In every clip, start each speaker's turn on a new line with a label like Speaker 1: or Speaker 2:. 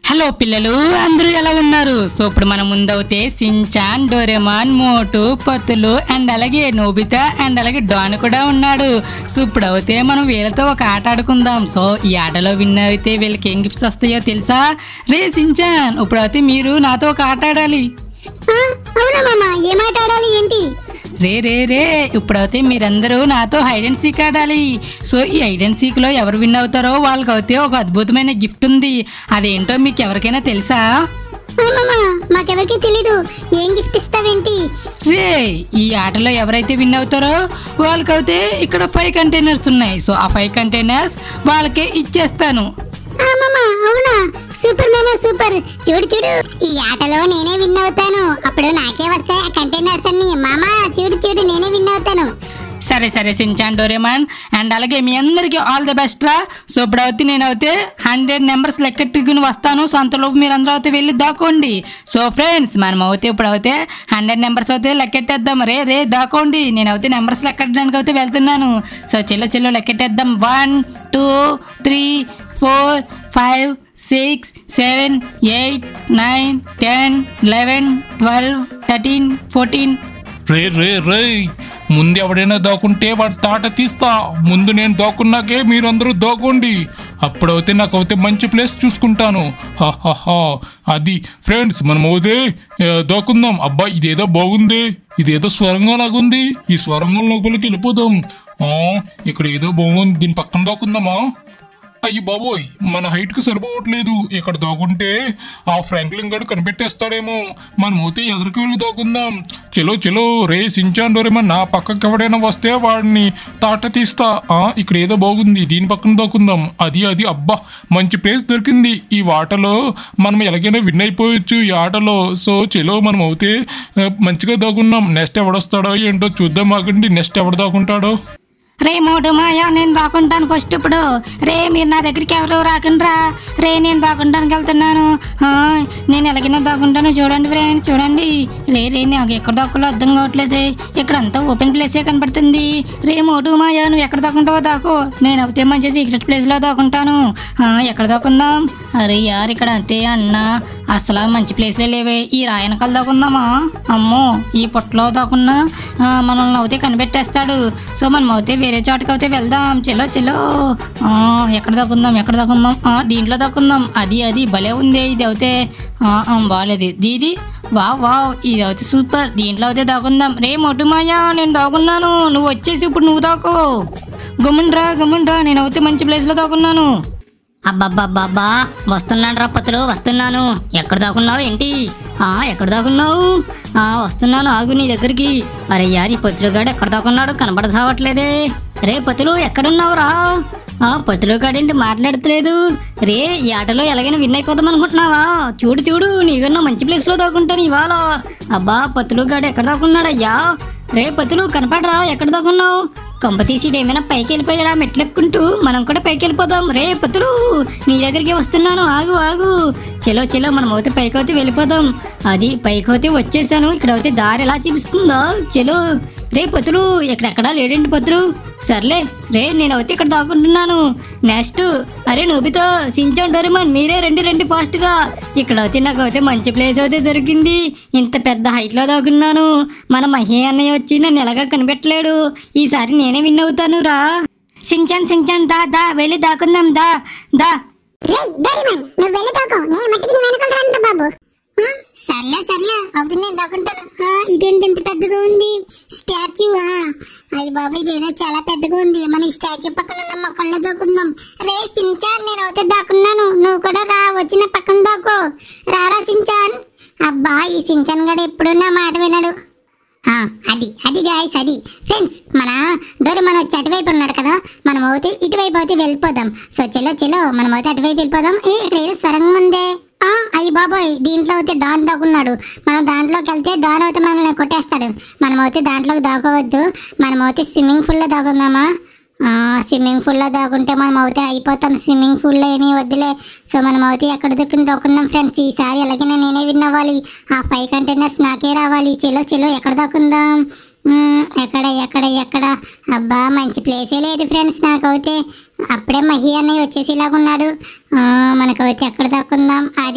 Speaker 1: Hello పిల్లలు అందరూ ఎలా ఉన్నారు సో ఇప్పుడు మన ముందవుతే Shinchan Doraemon Motu Patlu and అలాగే నోబితా అండ్ అలాగే డాన్ కూడా ఉన్నాడు సో ఇప్పుడు అయితే మనం వీళ్ళతో ఒక ఆట ఆడుకుందాం సో ఈ ఆటలో విన్ అయితే వీళ్ళకి ఏం గిఫ్ట్స్ వస్తాయో తెలుసా రే సించాన్ ఇప్పుడు అయితే మీరు నాతో ఒక ఆట ఆడాలి
Speaker 2: ఆ, అవునా మామ ఏం ఆట ఆడాలి ఏంటి
Speaker 1: రే రే రే ఇప్పుడైతే మీరందరూ నాతో హైడ్ అండ్ సీక్ ఆడాలి సో ఈ హైడ్ అండ్ సీక్లో ఎవరు విన్ అవుతారో వాళ్ళకి అయితే ఒక అద్భుతమైన గిఫ్ట్ ఉంది అదేంటో మీకు ఎవరికైనా తెలుసా
Speaker 2: ఆ, మామ మాకెవరికి తెలీదు ఏం గిఫ్ట్ ఇస్తావేంటి
Speaker 1: రే ఈ ఆటలో ఎవరైతే విన్ అవుతారో వాళ్ళకైతే ఇక్కడ ఫైవ్ కంటైనర్స్ ఉన్నాయి సో ఆ ఫైవ్ కంటైనర్స్ వాళ్ళకే ఇచ్చేస్తాను
Speaker 2: ఆ, మామ అవునా సూపర్ మామ సూపర్ చూడు చూడు ఈ ఆటలో నేనే విన్ అవుతాను అప్పుడు నాకే వస్తాయి ఆ కంటైనర్స్ అన్ని మామ చూడు చూడు నేనే విన్ అవుతాను
Speaker 1: సరే సరే సించాన్ డోరేమాన్ అండ్ అలాగే మీ అందరికీ ఆల్ ది బెస్ట్ రా సో ఇప్పుడు అయితే నేను అయితే హండ్రెడ్ నెంబర్స్ లెక్కెట్టుకుని వస్తాను సో అంతలోపు మీరు అందరూ అయితే వెళ్ళి దాకోండి సో ఫ్రెండ్స్ మనం అయితే ఇప్పుడు అయితే హండ్రెడ్ నెంబర్స్ అయితే లెక్కెట్టేద్దాం రే రే దాకోండి నేను అయితే నెంబర్స్ లెక్కెట్టడానికి అయితే వెళ్తున్నాను సో చెల్లో చెల్లో లెక్కెట్టేద్దాం one two three four five six seven eight nine ten eleven twelve thirteen fourteen
Speaker 3: రే రే రే ముందు ఎవడైనా దాక్కుంటే వాడి తాట తీస్తా ముందు నేను దాక్కున్నాకే మీరందరూ దాక్కోండి అప్పుడైతే నాకు అయితే మంచి ప్లేస్ చూసుకుంటాను హాహాహా అది ఫ్రెండ్స్ మనం అయితే ఆ, దాక్కుందాం అబ్బా ఇదేదో బాగుంది ఇదేదో స్వరంగం లాగుంది ఈ స్వరంగం లోపలికి వెళ్ళిపోదాం ఆ, ఇక్కడ ఏదో బాగుంది దీని పక్కన దాక్కుందామా అయ్యి బాబోయ్ మన హైట్ కి సరిపోవట్లేదు ఇక్కడ దాక్కుంటే ఆ ఫ్రాంక్లిన్ గడు కనిపెట్టేస్తాడేమో మనం అయితే ఎదురుకు వెళ్ళి దాక్కుందాం చలో చలో రే సించాన్ డోరేమో నా పక్కకి ఎవడైనా వస్తే వాడిని తాట తీస్తా ఆ ఇక్కడ ఏదో బాగుంది దీని పక్కన దాక్కుందాం అది అది అబ్బా మంచి ప్లేస్ దొరికింది ఈ ఆటలో మనం ఎలాగైనా విన్ అయిపోవచ్చు ఈ ఆటలో సో చలో మనం అయితే ఆ, మంచిగా దాక్కున్నాం నెక్స్ట్ ఎవడొస్తాడో ఏంటో చూద్దాం ఆగండి నెక్స్ట్ ఎవడు దాక్కుంటాడో
Speaker 4: రే మోటు మాయా నేను దాక్కుంటాను ఫస్ట్ ఇప్పుడు రే మీరు నా దగ్గరికి ఎవరు రాకుండా రే నేను దాక్కుంటానికి వెళ్తున్నాను ఆ, నేను ఎలాగైనా దాక్కుంటాను చూడండి ఫ్రెండ్ చూడండి రే రే నాకు ఎక్కడ దాక్కులో అర్థం కావట్లేదు ఇక్కడ అంతా ఓపెన్ ప్లేసే కనపడుతుంది రే మోటు మాయా నువ్వు ఎక్కడ దాక్కుంటావో దాకు నేను అయితే మంచి సీక్రెట్ ప్లేస్లో దాక్కుంటాను ఆ, ఎక్కడ దాక్కుందాం అరే యార్ ఇక్కడ అంతే అన్న అసలు మంచి ప్లేస్లే లేవే ఈ రాయనకల్ దాక్కుందామా అమ్మో ఈ పొట్టలో దాకున్నా ఆ, మనల్ని అయితే కనిపెట్టేస్తాడు సో మనం అయితే వేరే చోటకి అయితే వెళ్దాం చెలో చెలో ఆ, ఎక్కడ దాక్కుందాం ఎక్కడ దాక్కుందాం ఆ, దీంట్లో దాక్కుందాం అది అది భలే ఉంది ఇది అయితే ఆ, ఆ, బాగాలేదు దీది వావ్ వావ్ ఇది అయితే సూపర్ దీంట్లో అయితే దాక్కుందాం రే మొట్టు మాయా నేను దాక్కున్నాను నువ్వు వచ్చేసి ఇప్పుడు నువ్వు దాకో గమ్మునరా గమ్మునరా నేను అయితే మంచి ప్లేస్లో దాక్కున్నాను అబ్బబ్బబ్బబ్బా వస్తున్నాను రా పతులు వస్తున్నాను ఎక్కడ దాకున్నావు ఏంటి ఆ ఎక్కడ దాకున్నావు ఆ వస్తున్నాను ఆగు నీ దగ్గరికి అరే యార్ ఈ పతులుగాడు ఎక్కడ దాకున్నాడు కనబడసావట్లేదే రే పతులు ఎక్కడున్నావు రా ఆ పతులుగాడేంటి మాట్లాడట్లేదు రే ఈ ఆటలో ఎలాగైనా విన్ అయిపోదాం అనుకుంటున్నావా చూడు చూడు నీకన్నా మంచి ప్లేస్లో దాక్కుంటాను ఇవాళ అబ్బా పతులుగాడు ఎక్కడ దాకున్నాడయ్యా రే పతులు కనపడరా ఎక్కడ దాకున్నావు కొంప తీసి ఏమైనా పైకి వెళ్ళిపోయాడా మెట్లెక్కుంటూ మనం కూడా పైకి వెళ్ళిపోదాం రే పతులు నీ దగ్గరికి వస్తున్నాను ఆగు ఆగు చెలో చెలో మనం అయితే పైకి అయితే వెళ్ళిపోదాం అది పైకి అయితే వచ్చేసాను ఇక్కడ అయితే దారి ఎలా చూపిస్తుందో చెలో రే పతులు ఎక్కడెక్కడా లేడండి పతులు సర్లే రే నేను అయితే ఇక్కడ దాక్కుంటున్నాను నెక్స్ట్ అరే నోబితో సించాన్ డోరేమాన్ మీరే రండి రండి ఫాస్ట్గా ఇక్కడ అయితే నాకు అయితే మంచి ప్లేస్ అయితే దొరికింది ఇంత పెద్ద హైట్లో దాక్కున్నాను మన మహి అన్నయ్య వచ్చి నన్ను ఎలాగా కనిపెట్టలేడు ఈసారి నేనే విన్ అవుతాను రా సించాన్ సించాన్ దా దా వెళ్ళి దాక్కుందాం దా దా
Speaker 2: రేయ్ డోరేమాన్ నువ్వు వెళ్ళి దాకో నేను మట్టికి నీ వెనకాల రాను బాబు ఆ, సర్లే సర్లే అవుతుంది నేను దాక్కుంటాను ఆ, ఇదేంటి ఇంత పెద్దగా ఉంది స్టాచ్యూ అయ్యి బాబు ఇదేదో చాలా పెద్దగా ఉంది మన ఈ స్టాచ్యూ పక్కన ఉన్న మొక్కల్లో దాక్కుందాం రే సించాన్ నేను అయితే దాక్కున్నాను నువ్వు కూడా రా వచ్చిన పక్కన దాకో రారా సించాన్ అబ్బా ఈ సించాన్ గడు ఎప్పుడు నా మాట వినడు ఆ, అది అది గాయస్ అది ఫ్రెండ్స్ మన డోరి మనం వచ్చి అటువైపు ఉన్నాడు కదా మనం అయితే ఇటువైపు అయితే వెళ్ళిపోదాం సో చెలో చెలో మనం అయితే అటువైపు వెళ్ళిపోదాం ఏ ఇక్కడ ఏదో సొరంగం ఉందే ఆ, అయ్యి బాబోయ్ దీంట్లో అయితే డాన్ దాక్కున్నాడు మనం దాంట్లోకి వెళ్తే డాన్ అయితే మనల్ని కొట్టేస్తాడు మనం అయితే దాంట్లోకి దాకోవద్దు మనం అయితే స్విమ్మింగ్ పూల్లో దాగుందామా ఆ, స్విమ్మింగ్ పూల్లో దాగుంటే మనం అయితే అయిపోతాం స్విమ్మింగ్ పూల్లో ఏమీ వద్దులే సో మనం అయితే ఎక్కడ దిక్కుని దొక్కుందాం ఫ్రెండ్స్ ఈసారి ఎలాగైనా నేనే విన్ అవ్వాలి ఆ ఫైవ్ కంటైనర్స్ నాకే రావాలి చెలో చెలో ఎక్కడ దాక్కుందాం మ్మ్, ఎక్కడ ఎక్కడ ఎక్కడ అబ్బా మంచి ప్లేసే లేదు ఫ్రెండ్స్ నాకైతే అప్పుడే మహి అన్నయ్య వచ్చేసి ఇలాగున్నాడు ఆ, మనకైతే ఎక్కడ దాక్కుందాం అది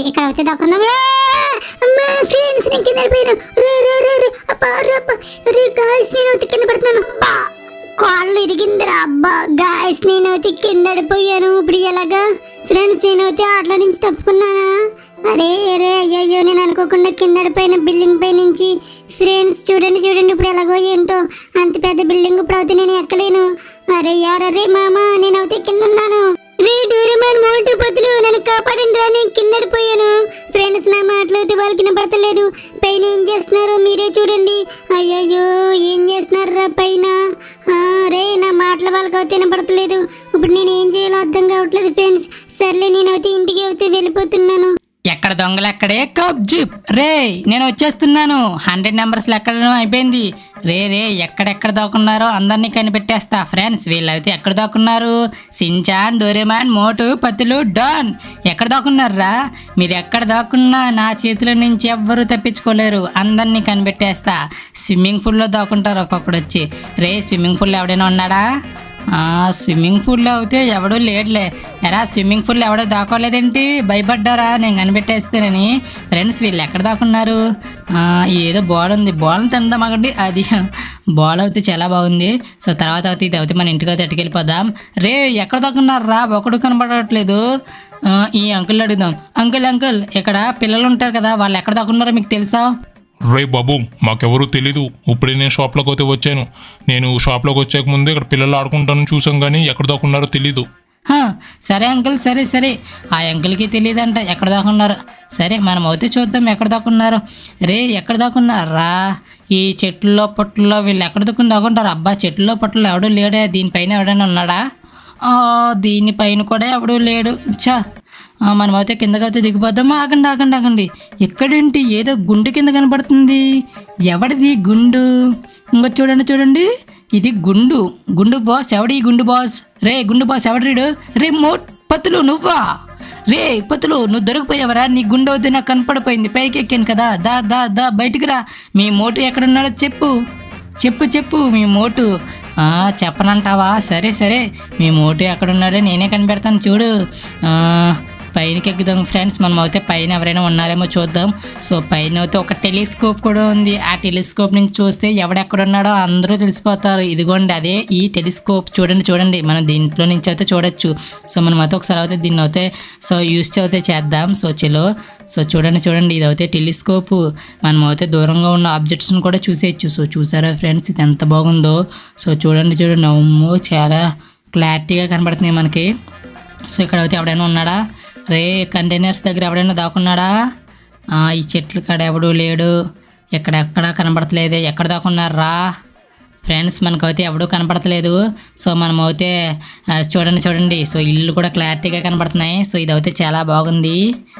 Speaker 2: సరే ఇక్కడ అయితే దాక్కుందాం ఆ! అమ్మా ఫ్రెండ్స్ నేను కింద పడిపోయాను రే రే రే రే అబ్బా రే అబ్బా రే గాయస్ నేను అయితే కింద పడుతున్నాను అబ్బా కాళ్ళు ఇరిగిందిరా అబ్బా గాయస్ నేను అయితే కింద పడిపోయాను ఇప్పుడు ఎలాగా ఫ్రెండ్స్ నేను అయితే ఆటల నుంచి తప్పుకున్నానా అరే అరే అయ్యయ్యో నేను అనుకోకుండా కింద పడిపోయిన బిల్డింగ్ పై నుంచి ఫ్రెండ్స్ చూడండి చూడండి ఇప్పుడు ఎలాగో ఏంటో అంత పెద్ద బిల్డింగ్ ఇప్పుడు అయితే నేను ఎక్కలేను అరే యార్ అరే మామ నేను అయితే కింద ఉన్నాను రే డోరేమాన్ మోటు పొద్దులు నన్ను కాపాడండి రా నేను కింద పడిపోయాను ఫ్రెండ్స్ నా మాటలైతే వాళ్ళకి వినపడతలేదు పైన ఏం చేస్తున్నారో మీరే చూడండి అయ్యయ్యో ఏం చేస్తున్నారు రా పైన ఆ, రే నా మాటలు వాళ్ళకి అయితే వినపడతలేదు ఇప్పుడు నేను ఏం చేయాలో అర్థం కావట్లేదు ఫ్రెండ్స్ సర్లే నేనైతే ఇంటికి అయితే వెళ్ళిపోతున్నాను
Speaker 1: ఎక్కడ దొంగలు ఎక్కడే కప్ జిప్ రే నేను వచ్చేస్తున్నాను హండ్రెడ్ నెంబర్స్ ఎక్కడం అయిపోయింది రే రే ఎక్కడెక్కడ దాక్కున్నారో అందరినీ కనిపెట్టేస్తా ఫ్రెండ్స్ వీళ్ళైతే ఎక్కడ దాక్కున్నారు Shinchan Doraemon Motu Patlu Don ఎక్కడ దాక్కున్నారా మీరు ఎక్కడ దాక్కున్నా నా చేతిలో నుంచి ఎవ్వరూ తప్పించుకోలేరు అందరినీ కనిపెట్టేస్తా స్విమ్మింగ్ పూల్లో దాక్కుంటారు ఒక్కొక్కడు వచ్చి రే స్విమ్మింగ్ పూల్ ఎవడైనా ఉన్నాడా ఆ, స్విమ్మింగ్ పూల్లో అయితే ఎవడూ లేడులే ఎరా స్విమ్మింగ్ పూల్లో ఎవడో దాకోలేదేంటి భయపడ్డారా నేను కనిపెట్టేస్తానని ఫ్రెండ్స్ వీళ్ళు ఎక్కడ దాకున్నారు ఆ, ఏదో బాల్ ఉంది బాల్ తిందామండి అది బాల్ అయితే చాలా బాగుంది సో తర్వాత అయితే ఇది అయితే మన ఇంటికి అయితే ఎట్టుకెళ్ళిపోదాం రే ఎక్కడ దాకున్నారు రా ఒకడు కనపడట్లేదు ఆ, ఈ అంకుల్ అడుగుదాం అంకుల్ అంకుల్ ఇక్కడ పిల్లలు ఉంటారు కదా వాళ్ళు ఎక్కడ దాకున్నారో మీకు తెలుసా
Speaker 3: రే బాబు మాకెవరూ తెలీదు ఇప్పుడే నేను షాప్లోకి అయితే వచ్చాను నేను షాప్లోకి వచ్చాక ముందే ఇక్కడ పిల్లలు ఆడుకుంటాను చూసాం కానీ ఎక్కడ దాకున్నారో తెలీదు
Speaker 1: హా, సరే అంకుల్ సరే సరే ఆ అంకుల్కి తెలియదంట ఎక్కడ దాకున్నారు సరే మనం అయితే చూద్దాం ఎక్కడ దాకున్నారు రే ఎక్కడ దాకున్నారా ఈ చెట్లలో పొట్టుల్లో వీళ్ళు ఎక్కడ దక్కుని దాకుంటారు అబ్బా చెట్లలో పొట్టుల్లో ఎవడూ లేడే దీనిపైన ఎవడైనా ఉన్నాడా ఆ, దీనిపైన కూడా ఎవడూ లేడు చా ఆ, మనమైతే కిందకైతే దిగిపోద్దాం ఆగండి ఆగండి ఆగండి ఎక్కడేంటి ఏదో గుండు కింద కనబడుతుంది ఎవడిది గుండు ఇంకో చూడండి చూడండి ఇది గుండు గుండు బాస్ ఎవడి గుండు బాస్ రే గుండు బాస్ ఎవడ్రీడు రే మో పత్తులు నువ్వా రే పత్తులు నువ్వు దొరికిపోయావరా నీ గుండె వద్ద నాకు కనపడిపోయింది పైకి ఎక్కాను కదా దా దా దా బయటికి రా మీ మోటు ఎక్కడున్నాడో చెప్పు చెప్పు చెప్పు మీ మోటు ఆ, చెప్పనంటావా సరే సరే మీ మోటు ఎక్కడున్నాడో నేనే కనిపెడతాను చూడు ఆ, పైనకి ఎక్కుదాం ఫ్రెండ్స్ మనం అయితే పైన ఎవరైనా ఉన్నారేమో చూద్దాం సో పైన అయితే ఒక టెలిస్కోప్ కూడా ఉంది ఆ టెలిస్కోప్ నుంచి చూస్తే ఎవడెక్కడున్నాడో అందరూ తెలిసిపోతారు ఇదిగోండి అదే ఈ టెలిస్కోప్ చూడండి చూడండి మనం దీంట్లో నుంచి అయితే చూడొచ్చు సో మనం అయితే ఒకసారి అయితే దీన్ని అయితే సో యూస్ అయితే చేద్దాం సో చలో సో చూడండి చూడండి ఇది అయితే టెలిస్కోప్ మనం అయితే దూరంగా ఉన్న ఆబ్జెక్ట్స్ని కూడా చూసేయచ్చు సో చూసారా ఫ్రెండ్స్ ఇది ఎంత బాగుందో సో చూడండి చూడండి అమ్మో చాలా క్లారిటీగా కనబడుతున్నాయి మనకి సో ఇక్కడ అయితే ఎవడైనా ఉన్నాడా రే కంటైనర్స్ దగ్గర ఎవడైనా దాక్కున్నాడా ఆ, ఈ చెట్లు కాడ ఎవడు లేడు ఎక్కడెక్కడ కనబడతలేదు ఎక్కడ దాక్కున్నారా ఫ్రెండ్స్ మనకైతే ఎవడూ కనపడతలేదు సో మనం అయితే ఆ, చూడండి చూడండి సో ఇల్లు కూడా క్లారిటీగా కనపడుతున్నాయి సో ఇది అయితే చాలా బాగుంది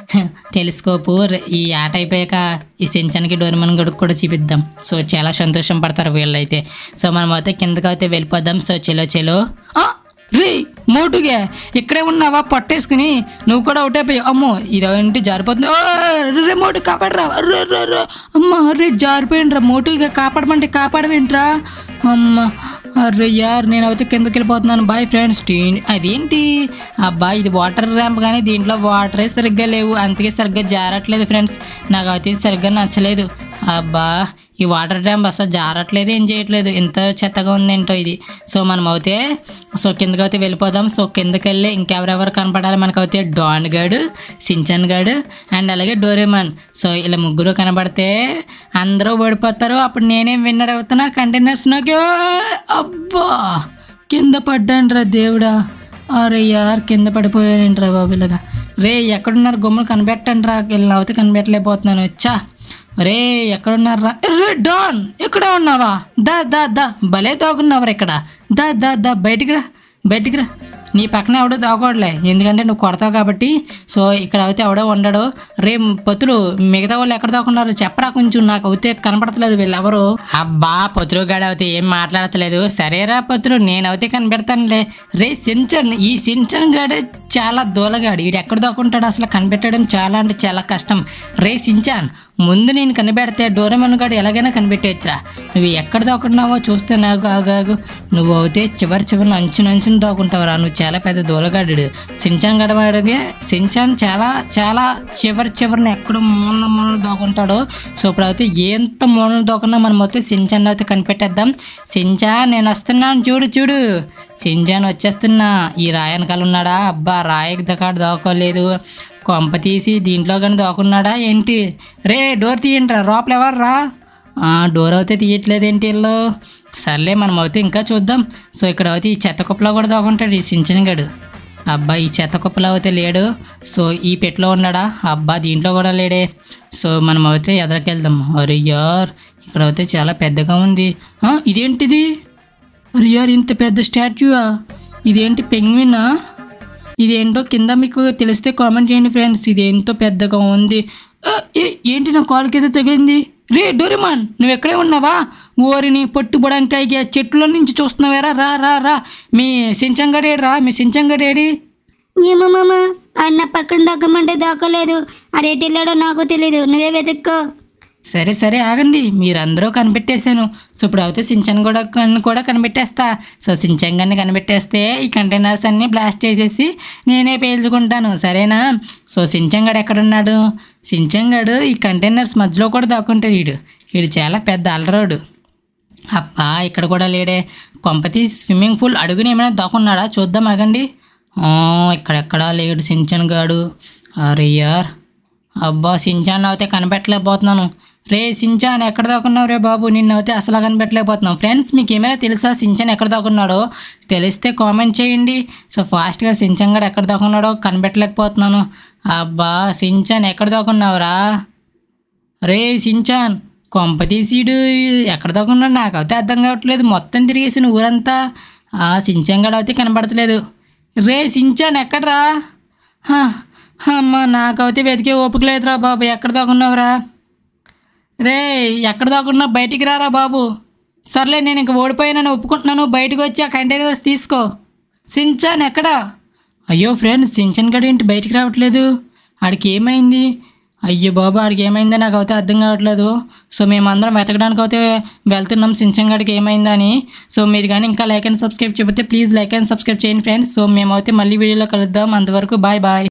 Speaker 1: టెలిస్కోపు ర- ఈ ఆట అయిపోయాక ఈ సించానికి డోరిమన్ గడుకు కూడా చూపిద్దాం సో చాలా సంతోషం పడతారు వీళ్ళైతే సో మనం అయితే కిందకి అయితే వెళ్ళిపోదాం సో చెలో చెలో ఆ! రే మోటుగా ఇక్కడే ఉన్నావా పట్టేసుకుని నువ్వు కూడా ఒకటైపోయావు అమ్మో ఇదేంటి జారిపోతుంది ఓ, రే మోటు కాపాడరా రే రే రే అమ్మ రే జారిపోయిండ్రా మోటుగా కాపాడమంటే కాపాడవేంట్రా అమ్మ అరే యార్ నేను అయితే కిందకి వెళ్ళిపోతున్నాను బాయ్ ఫ్రెండ్స్ టీన్ అదేంటి అబ్బా ఇది వాటర్ ర్యాంప్ కానీ దీంట్లో వాటరే సరిగ్గా లేవు అందుకే సరిగ్గా జారట్లేదు ఫ్రెండ్స్ నాకు అయితే ఇది సరిగ్గా నచ్చలేదు అబ్బా ఈ వాటర్ డ్యామ్ అసలు జారట్లేదు ఏం చేయట్లేదు ఎంత చెత్తగా ఉందేంటో ఇది సో మనం అయితే సో కిందకి అయితే వెళ్ళిపోదాం సో కిందకి వెళ్ళి ఇంకెవరెవరు కనపడాలి మనకైతే డాన్ గడ్ సించన్ గడ్ అండ్ అలాగే డోరేమాన్ సో ఇలా ముగ్గురు కనబడితే అందరూ ఓడిపోతారు అప్పుడు నేనేం విన్నర్ అవుతున్నా కంటైనర్స్ నాకు అబ్బా కింద పడ్డాను రా దేవుడా అరే యార్ కింద పడిపోయానంట్రా బాబు ఇలాగా రే ఎక్కడున్నారు గుమ్మలు కనిపెట్టండి రా వీళ్ళని అవుతే కనిపెట్టలేకపోతున్నాను వచ్చా రే ఎక్కడున్నారా రే డాన్ ఎక్కడ ఉన్నావా దా దా దా భలే తాగున్నావరా ఇక్కడ దా దా దా బయటికి రా బయటికి రా నీ పక్కన ఎవడో దాకోడలే ఎందుకంటే నువ్వు కొడతావు కాబట్టి సో ఇక్కడ అయితే ఎవడో ఉండడు రే పతులు మిగతా వాళ్ళు ఎక్కడ దాకున్నారు చెప్పరా కొంచెం నాకు అయితే కనపడతలేదు వీళ్ళెవరు అబ్బా పతులు గాడు అయితే ఏం మాట్లాడతలేదు సరేరా పతులు నేనైతే కనిపెడతానులే రే సించన్ ఈ సించన్ గాడే చాలా దూలగాడు వీడు ఎక్కడ దాక్కుంటాడు అసలు కనిపెట్టడం చాలా అంటే చాలా కష్టం రే సించాన్ ముందు నేను కనిపెడితే డోరేమన్ గాడు ఎలాగైనా కనిపెట్టేచ్చురా నువ్వు ఎక్కడ దాక్కున్నావో చూస్తే నాకు ఆగాగు నువ్వు అయితే చివరి చివరిని అంచున అంచున దాక్కుంటావురా నువ్వు చాలా పెద్ద దూలగాడు సించాన్ గడవాడికి సించాన్ చాలా చాలా చివరి చివరిని ఎక్కడ మూల మూలలు దాక్కుంటాడో సో ఇప్పుడు అయితే ఎంత మూలలు దాక్కున్నా మనం అయితే సించాన్ అయితే కనిపెట్టేద్దాం సించాన్ నేను వస్తున్నాను చూడు చూడు సించాన్ వచ్చేస్తున్నా ఈ రాయనకాల ఉన్నాడా అబ్బా రాయకి దకాడు దాకోలేదు కొంప తీసి దీంట్లో కానీ దాకున్నాడా ఏంటి రే డోర్ తీయండి రా లోపల ఎవరు రా ఆ, డోర్ అయితే తీయట్లేదు ఏంటి వీళ్ళు సర్లే మనం అయితే ఇంకా చూద్దాం సో ఇక్కడ అయితే ఈ చెత్త కుప్పలో కూడా దాకుంటాడు ఈ సించనగాడు అబ్బా ఈ చెత్త కుప్పలో అయితే లేడు సో ఈ పెట్లో ఉన్నాడా అబ్బా దీంట్లో కూడా లేడే సో మనం అయితే ఎదరికెళ్దాం అరే యార్ ఇక్కడ అయితే చాలా పెద్దగా ఉంది ఆ, ఇదేంటిది అరే యార్ ఇంత పెద్ద స్టాచ్యూవా ఇదేంటి పెంగ్వినా ఇదేంటో కింద మీకు తెలిస్తే కామెంట్ చేయండి ఫ్రెండ్స్ ఇదేంతో పెద్దగా ఉంది ఆ, ఏ- ఏంటి నా కాలుకి ఏదో తగిలింది రే డోరిమాన్ నువ్వు ఎక్కడే ఉన్నావా ఓరిని పొట్టు బుడంకాయకి ఆ చెట్టులో నుంచి చూస్తున్నావేరా రా రా రా మీ సించంగడేడి రా మీ సించంగడేడి
Speaker 2: ఏమో మామ అన్న పక్కన దక్కమంటే దక్కలేదు అడేటి వెళ్ళాడో నాకు తెలీదు నువ్వే వెతుక్కో
Speaker 1: సరే సరే ఆగండి మీరందరూ కనిపెట్టేశాను సో ఇప్పుడు అయితే సించన్ కూడా కన్- కూడా కనిపెట్టేస్తా సో సించన్ గారిని కనిపెట్టేస్తే ఈ కంటైనర్స్ అన్నీ బ్లాస్ట్ చేసేసి నేనే పేల్చుకుంటాను సరేనా సో సించన్ గడు ఎక్కడున్నాడు సించన్ గడు ఈ కంటైనర్స్ మధ్యలో కూడా దాక్కుంటాడు వీడు వీడు చాలా పెద్ద అలరోడు అబ్బా ఇక్కడ కూడా లేడే కొంపతి స్విమ్మింగ్ పూల్ అడుగుని ఏమైనా దాక్కున్నాడా చూద్దాం ఆగండి ఆ, ఇక్కడెక్కడా లేడు సించన్ గాడు అరే యార్ అబ్బా సించాన్ అయితే కనిపెట్టలేకపోతున్నాను రే సించాన్ ఎక్కడ దాకున్నావు రే బాబు నిన్ను అయితే అసలు కనిపెట్టలేకపోతున్నాం ఫ్రెండ్స్ మీకు ఏమైనా తెలుసా సించాన్ ఎక్కడ దాకున్నాడో తెలిస్తే కామెంట్ చేయండి సో ఫాస్ట్గా సించాన్ గడు ఎక్కడ దాకున్నాడో కనిపెట్టలేకపోతున్నాను అబ్బా సించాన్ ఎక్కడ దాకున్నావురా రే సించాన్ కొంపతీసీడు ఎక్కడ దాకున్నాడు నాకు అయితే అర్థం కావట్లేదు మొత్తం తిరిగేసిన ఊరంతా ఆ సించాన్ గడు అయితే కనబడతలేదు రే సించాన్ ఎక్కడ్రా హా, అమ్మ నాకైతే వెతికే ఓపిక లేదురా బాబు ఎక్కడ దాకున్నావురా రే ఎక్కడ దాకున్నా బయటికి రారా బాబు సర్లే నేను ఇంక ఓడిపోయానని ఒప్పుకుంటున్నాను బయటకు వచ్చి ఆ కంటైనర్స్ తీసుకో సించాన్ ఎక్కడా అయ్యో ఫ్రెండ్ సించన్ గడు ఏంటి బయటికి రావట్లేదు ఆడికి ఏమైంది అయ్యో బాబు ఆడికి ఏమైందో నాకు అయితే అర్థం కావట్లేదు సో మేమందరం వెతకడానికి అయితే వెళ్తున్నాం సించన్ గడికి ఏమైందని సో మీరు కానీ ఇంకా లైక్ అండ్ సబ్స్క్రైబ్ చెబితే ప్లీజ్ లైక్ అండ్ సబ్స్క్రైబ్ చేయండి ఫ్రెండ్స్ సో మేమైతే మళ్ళీ వీడియోలో కలుద్దాం అంతవరకు బాయ్ బాయ్